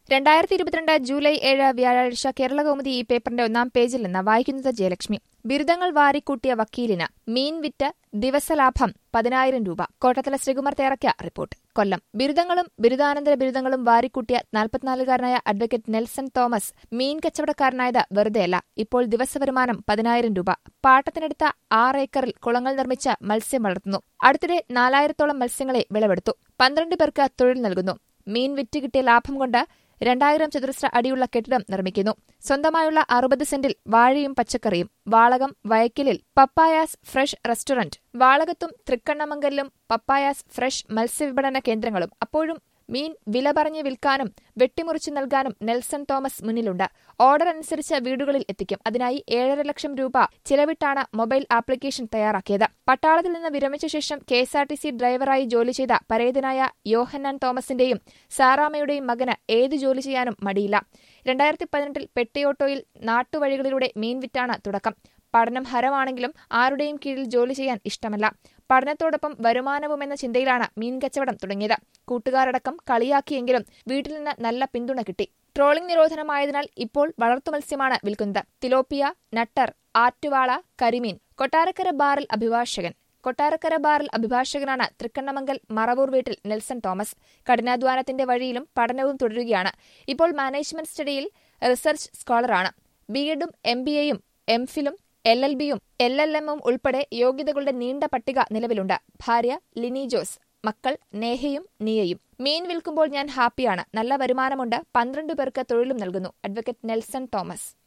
രണ്ടായിരത്തി ഇരുപത്തിരണ്ട് ജൂലൈ ഏഴ് വ്യാഴാഴ്ച കേരളകൗമുദി ഈ പേപ്പറിന്റെ ഒന്നാം പേജിൽ നിന്ന് വായിക്കുന്നത് ജയലക്ഷ്മി ബിരുദങ്ങൾ വാരിക്കൂട്ടിയ വക്കീലിന് മീൻ വിറ്റ് ദിവസലാഭം പതിനായിരം രൂപ കോട്ടത്തല ശ്രീകുമാർ തയ്യാറാക്കിയ റിപ്പോർട്ട് കൊല്ലം ബിരുദങ്ങളും ബിരുദാനന്തര ബിരുദങ്ങളും വാരിക്കൂട്ടിയ നാൽപ്പത്തിനാലുകാരനായ അഡ്വക്കേറ്റ് നെൽസൺ തോമസ് മീൻ കച്ചവടക്കാരനായത് വെറുതെയല്ല ഇപ്പോൾ ദിവസവരുമാനം പതിനായിരം രൂപ പാട്ടത്തിനെടുത്ത ആറ് ഏക്കറിൽ കുളങ്ങൾ നിർമ്മിച്ച് മത്സ്യം വളർത്തുന്നു അടുത്തിടെ നാലായിരത്തോളം മത്സ്യങ്ങളെ വിളവെടുത്തു പന്ത്രണ്ട് പേർക്ക് തൊഴിൽ നൽകുന്നു മീൻ വിറ്റ് കിട്ടിയ ലാഭം കൊണ്ട് രണ്ടായിരം ചതുരശ്ര അടിയുള്ള കെട്ടിടം നിർമ്മിക്കുന്നു സ്വന്തമായുള്ള അറുപത് സെന്റിൽ വാഴയും പച്ചക്കറിയും വാളകം വയക്കിലിൽ പപ്പായാസ് ഫ്രഷ് റെസ്റ്റോറന്റ് വാളകത്തും തൃക്കണ്ണമംഗലിലും പപ്പായാസ് ഫ്രഷ് മത്സ്യവിപണന കേന്ദ്രങ്ങളും അപ്പോഴും മീൻ വില പറഞ്ഞ് വിൽക്കാനും വെട്ടിമുറിച്ചു നൽകാനും നെൽസൺ തോമസ് മുന്നിലുണ്ട് ഓർഡർ അനുസരിച്ച് വീടുകളിൽ എത്തിക്കും അതിനായി ഏഴര ലക്ഷം രൂപ ചിലവിട്ടാണ് മൊബൈൽ ആപ്ലിക്കേഷൻ തയ്യാറാക്കിയത് പട്ടാളത്തിൽ നിന്ന് വിരമിച്ച ശേഷം കെഎസ്ആർടിസി ഡ്രൈവറായി ജോലി ചെയ്ത പരേതനായ യോഹന്നാൻ തോമസിന്റെയും സാറാമയുടെയും മകന് ഏത് ജോലി ചെയ്യാനും മടിയില്ല രണ്ടായിരത്തി പതിനെട്ടിൽ പെട്ടിയോട്ടോയിൽ നാട്ടുവഴികളിലൂടെ മീൻ വിറ്റാണ് തുടക്കം പഠനം ഹരമാണെങ്കിലും ആരുടെയും കീഴിൽ ജോലി ചെയ്യാൻ ഇഷ്ടമല്ല പഠനത്തോടൊപ്പം വരുമാനവുമെന്ന ചിന്തയിലാണ് മീൻ കച്ചവടം തുടങ്ങിയത് കൂട്ടുകാരടക്കം കളിയാക്കിയെങ്കിലും വീട്ടിൽ നിന്ന് നല്ല പിന്തുണ കിട്ടി ട്രോളിംഗ് നിരോധനമായതിനാൽ ഇപ്പോൾ വളർത്തുമത്സ്യമാണ് വിൽക്കുന്നത് തിലോപ്പിയ നട്ടർ ആറ്റുവാള കരിമീൻ കൊട്ടാരക്കര ബാറിൽ അഭിഭാഷകൻ കൊട്ടാരക്കര ബാറിൽ അഭിഭാഷകനാണ് തൃക്കണ്ണമംഗൽ മറവൂർ വീട്ടിൽ നെൽസൺ തോമസ് കഠിനാധ്വാനത്തിന്റെ വഴിയിലും പഠനവും തുടരുകയാണ് ഇപ്പോൾ മാനേജ്മെന്റ് സ്റ്റഡിയിൽ റിസർച്ച് സ്കോളറാണ് ബിഎഡും എം ബി എയും എംഫിലും എൽ എൽ ബിയും എൽ എൽ എമ്മും ഉൾപ്പെടെ യോഗ്യതകളുടെ നീണ്ട പട്ടിക നിലവിലുണ്ട് ഭാര്യ ലിനി ജോസ് മക്കൾ നേഹയും നിയയും മീൻ വിൽക്കുമ്പോൾ ഞാൻ ഹാപ്പിയാണ് നല്ല വരുമാനമുണ്ട് പന്ത്രണ്ട് പേർക്ക് തൊഴിലും നൽകുന്നു അഡ്വക്കേറ്റ് നെൽസൺ തോമസ്